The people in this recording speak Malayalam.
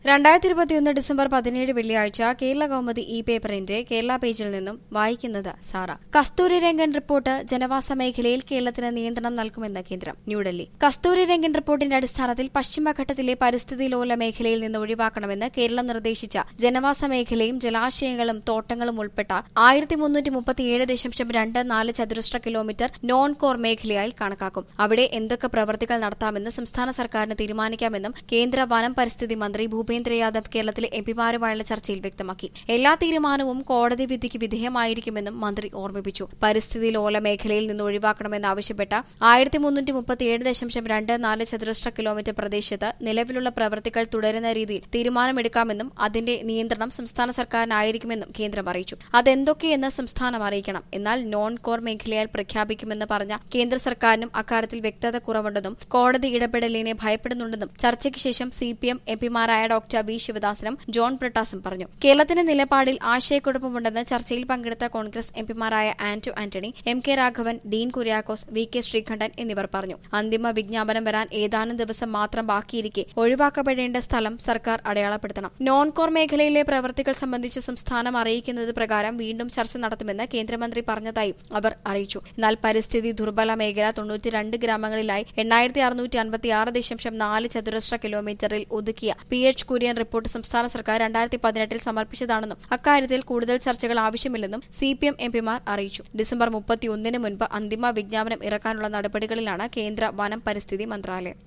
രണ്ടായിരത്തി ഇരുപത്തിയൊന്ന് ഡിസംബർ പതിനേഴ് വെള്ളിയാഴ്ച കേരള കൗമുദി ഇ പേപ്പറിന്റെ കേരള പേജിൽ നിന്നും വായിക്കുന്നത് സാറ കസ്തൂരി രംഗൻ റിപ്പോർട്ട് ജനവാസ മേഖലയിൽ കേരളത്തിന് നിയന്ത്രണം നൽകുമെന്ന് കേന്ദ്രം ന്യൂഡൽഹി കസ്തൂരി രംഗൻ റിപ്പോർട്ടിന്റെ അടിസ്ഥാനത്തിൽ പശ്ചിമഘട്ടത്തിലെ പരിസ്ഥിതി ലോല മേഖലയിൽ നിന്ന് ഒഴിവാക്കണമെന്ന് കേരളം നിർദ്ദേശിച്ച ജനവാസ മേഖലയും ജലാശയങ്ങളും തോട്ടങ്ങളും ഉൾപ്പെട്ട ആയിരത്തി മുന്നൂറ്റി മുപ്പത്തിയേഴ് ദശാംശം രണ്ട് നാല് ചതുരശ്ര കിലോമീറ്റർ നോൺ കോർ മേഖലയായി കണക്കാക്കും അവിടെ എന്തൊക്കെ പ്രവൃത്തികൾ നടത്താമെന്ന് സംസ്ഥാന സർക്കാരിന് തീരുമാനിക്കാമെന്നും കേന്ദ്ര വനം പരിസ്ഥിതി മന്ത്രി ഭൂപേന്ദ്ര യാദവ് കേരളത്തിലെ എംപിമാരുമായുള്ള ചർച്ചയിൽ വ്യക്തമാക്കി എല്ലാ തീരുമാനവും കോടതി വിധിക്ക് വിധേയമായിരിക്കുമെന്നും മന്ത്രി ഓർമ്മിപ്പിച്ചു പരിസ്ഥിതി ലോല മേഖലയിൽ നിന്ന് ഒഴിവാക്കണമെന്നാവശ്യപ്പെട്ട ആയിരത്തി മുന്നൂറ്റി മുപ്പത്തിയേഴ് ദശാംശം രണ്ട് നാല് ചതുരശ്ര കിലോമീറ്റർ പ്രദേശത്ത് നിലവിലുള്ള പ്രവൃത്തികൾ തുടരുന്ന രീതിയിൽ തീരുമാനമെടുക്കാമെന്നും അതിന്റെ നിയന്ത്രണം സംസ്ഥാന സർക്കാരിനായിരിക്കുമെന്നും കേന്ദ്രം അറിയിച്ചു അതെന്തൊക്കെയെന്ന് സംസ്ഥാനം അറിയിക്കണം എന്നാൽ നോൺ കോർ മേഖലയാൽ പ്രഖ്യാപിക്കുമെന്ന് പറഞ്ഞ കേന്ദ്ര സർക്കാരിനും അക്കാര്യത്തിൽ വ്യക്തത കുറവുണ്ടെന്നും കോടതി ഇടപെടലിനെ ഭയപ്പെടുന്നുണ്ടെന്നും ചർച്ചയ്ക്ക് ശേഷം സി പി എം എംപിമാരായ ഡോക്ടർ വി ശിവദാസനും ജോൺ ബ്രിട്ടാസും പറഞ്ഞു കേരളത്തിന്റെ നിലപാടിൽ ആശയക്കുഴപ്പമുണ്ടെന്ന് ചർച്ചയിൽ പങ്കെടുത്ത കോൺഗ്രസ് എംപിമാരായ Anto Antony M K Raghavan Dean Kuriakose V K Sreekandan എന്നിവർ പറഞ്ഞു അന്തിമ വിജ്ഞാപനം വരാൻ ഏതാനും ദിവസം മാത്രം ബാക്കിയിരിക്കെ ഒഴിവാക്കപ്പെടേണ്ട സ്ഥലം സർക്കാർ അടയാളപ്പെടുത്തണം നോൺ കോർ മേഖലയിലെ പ്രവൃത്തികൾ സംബന്ധിച്ച് സംസ്ഥാനം അറിയിക്കുന്നത് പ്രകാരം വീണ്ടും ചർച്ച നടത്തുമെന്ന് കേന്ദ്രമന്ത്രി പറഞ്ഞതായി അവർ അറിയിച്ചു എന്നാൽ പരിസ്ഥിതി ദുർബല മേഖല തൊണ്ണൂറ്റിരണ്ട് ഗ്രാമങ്ങളിലായി എണ്ണായിരത്തി അറുന്നൂറ്റി അൻപത്തിയാറ് ദശാംശം നാല് ചതുരശ്ര കിലോമീറ്ററിൽ ഒതുക്കിയ പി എച്ച് കുര്യൻ റിപ്പോർട്ട് സംസ്ഥാന സർക്കാർ രണ്ടായിരത്തി പതിനെട്ടിൽ സമർപ്പിച്ചതാണെന്നും അക്കാര്യത്തിൽ കൂടുതൽ ചർച്ചകൾ ആവശ്യമില്ലെന്നും സി പി എം എംപിമാർ അറിയിച്ചു ഡിസംബർ മുപ്പത്തിയൊന്നിന് മുൻപ് അന്തിമ വിജ്ഞാപനം ഇറക്കാനുള്ള നടപടികളിലാണ് കേന്ദ്ര വനം പരിസ്ഥിതി മന്ത്രാലയം